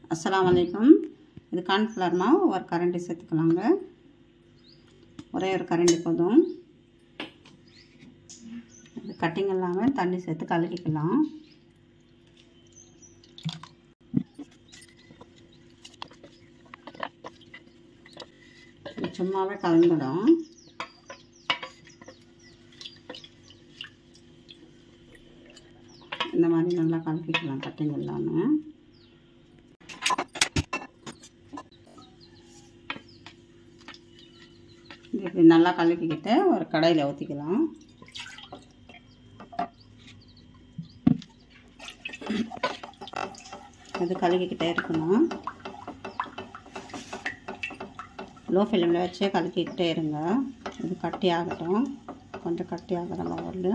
அஸ்ஸலாமு அலைக்கும் இது கார்ன்ஃப்ளவர் மாவு ஒரு கரண்டி சேர்த்துக்கலாங்க ஒரே ஒரு கரண்டி போதும் இது கட்டிங் இல்லாமல் தண்ணி சேர்த்து கலக்கிக்கலாம் இது சும்மாவே கலந்துடும் இந்த மாதிரி நல்லா கலக்கிக்கலாம் கட்டிங் இல்லாமல் இது இப்படி நல்லா கலக்கிக்கிட்டு ஒரு கடாயில் ஊற்றிக்கலாம் இது கலக்கிக்கிட்டே இருக்கணும் லோ ஃப்ளேமில் வச்சே கலக்கிக்கிட்டே இருங்க இது கட்டி ஆகட்டும் கொஞ்சம் கட்டி ஆகிற மாதிரி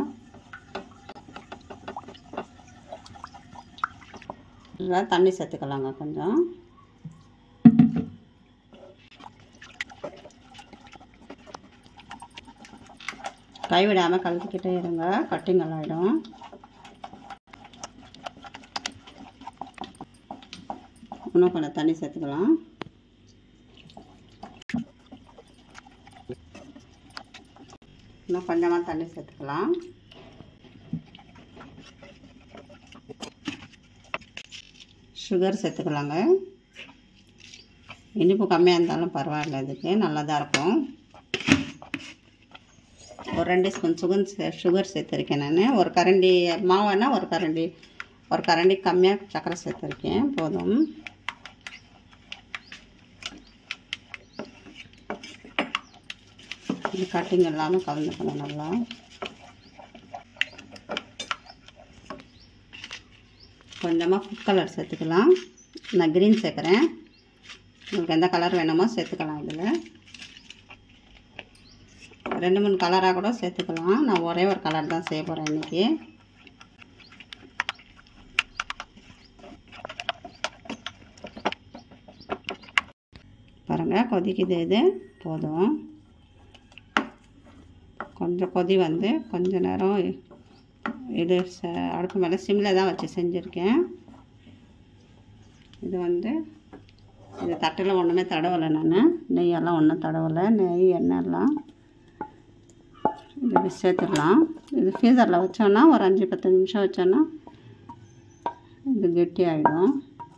இதில் தண்ணி சேர்த்துக்கலாங்க கொஞ்சம் கைவிடாமல் கலக்கிக்கிட்டே இருங்க கட்டிங் ஆகிடும் இன்னும் கொஞ்சம் தண்ணி சேர்த்துக்கலாம் இன்னும் கொஞ்சமாக தண்ணி சேர்த்துக்கலாம் சுகர் சேர்த்துக்கலாங்க இனிப்பு கம்மியாக இருந்தாலும் பரவாயில்ல இதுக்கு நல்லா தான் இருக்கும் ஒரு ரெண்டு ஸ்பூன் சுகர் சே சுகர் சேர்த்துருக்கேன் நான் ஒரு கரண்டி மாவுனா ஒரு கரண்டி ஒரு கரண்டி கம்மியாக சர்க்கரை சேர்த்துருக்கேன் போதும் இது கட்டிங் இல்லாமல் கலந்துக்கணும் நல்லா கொஞ்சமாக ஃபுட் கலர் சேர்த்துக்கலாம் நான் க்ரீன் சேர்க்குறேன் உங்களுக்கு எந்த கலர் வேணுமோ சேர்த்துக்கலாம் இதில் ரெண்டு மூணு கலராக கூட சேர்த்துக்கலாம் நான் ஒரே ஒரு கலர் தான் செய்ய போகிறேன் இன்றைக்கி பாருங்கள் கொதிக்குது இது போதும் கொஞ்சம் கொதி வந்து கொஞ்ச நேரம் இது ச அடுப்பு மேலே சிம்மில் தான் வச்சு செஞ்சுருக்கேன் இது வந்து இது தட்டில் ஒன்றுமே தடவலை நான் நெய்யெல்லாம் ஒன்றும் தடவலை நெய் எண்ணெய்லாம் இது சேர்த்துடலாம் இது ஃப்ரீசரில் வச்சோன்னா ஒரு அஞ்சு பத்து நிமிஷம் வச்சோன்னா இது கெட்டி ஆகிடும்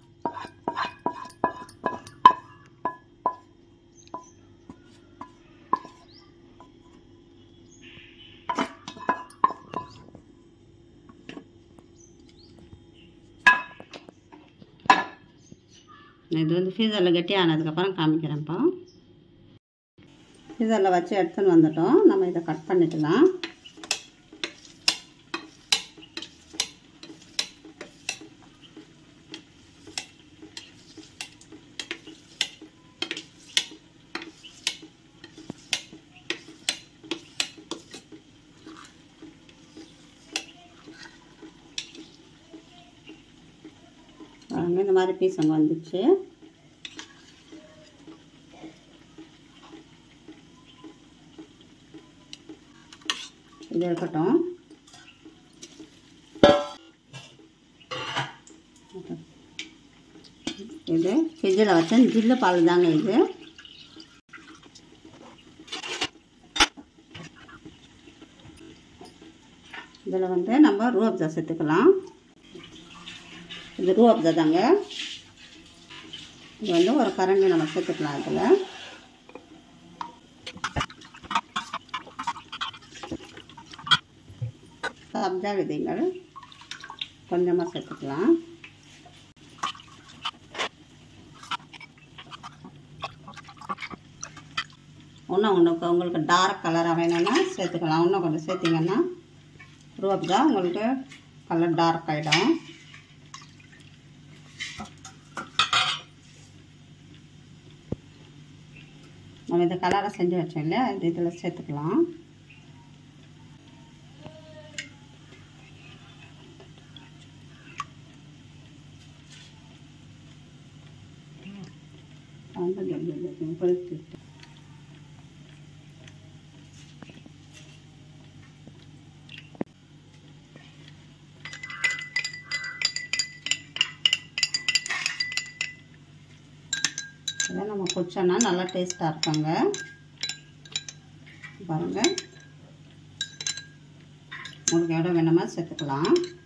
இது வந்து ஃப்ரீசரில் கெட்டி ஆனதுக்கப்புறம் காமிக்கிறேன்ப்பா ஃப்ரீசரில் வச்சு எடுத்துன்னு வந்துட்டோம் நம்ம இதை கட் பண்ணிக்கலாம் பாருங்க இந்த மாதிரி பீஸ் அங்கே வந்துச்சு இது இருக்கட்டும் இது ஃப்ரிட்ஜில் வச்சேன் ஜில்லு பால் தாங்க இது இதில் வந்து நம்ம ரூஅப்ஜா சேர்த்துக்கலாம் இது ரூஅப்ஜா தாங்க இது வந்து ஒரு கரண்டி நம்ம சேர்த்துக்கலாம் இதில் சப்ஜா விதைகள் கொஞ்சமாக சேர்த்துக்கலாம் இன்னும் ஒன்று உங்களுக்கு டார்க் கலராக வேணும்னா சேர்த்துக்கலாம் இன்னும் கொஞ்சம் சேர்த்திங்கன்னா ரூஅப்ஜா உங்களுக்கு கலர் டார்க் ஆகிடும் நம்ம இந்த கலரை செஞ்சு வச்சோம் இல்லையா இது இதில் சேர்த்துக்கலாம் இதை நம்ம குடிச்சோன்னா நல்லா டேஸ்ட்டாக இருக்காங்க பாருங்கள் உங்களுக்கு எவ்வளோ வேணுமோ சேர்த்துக்கலாம்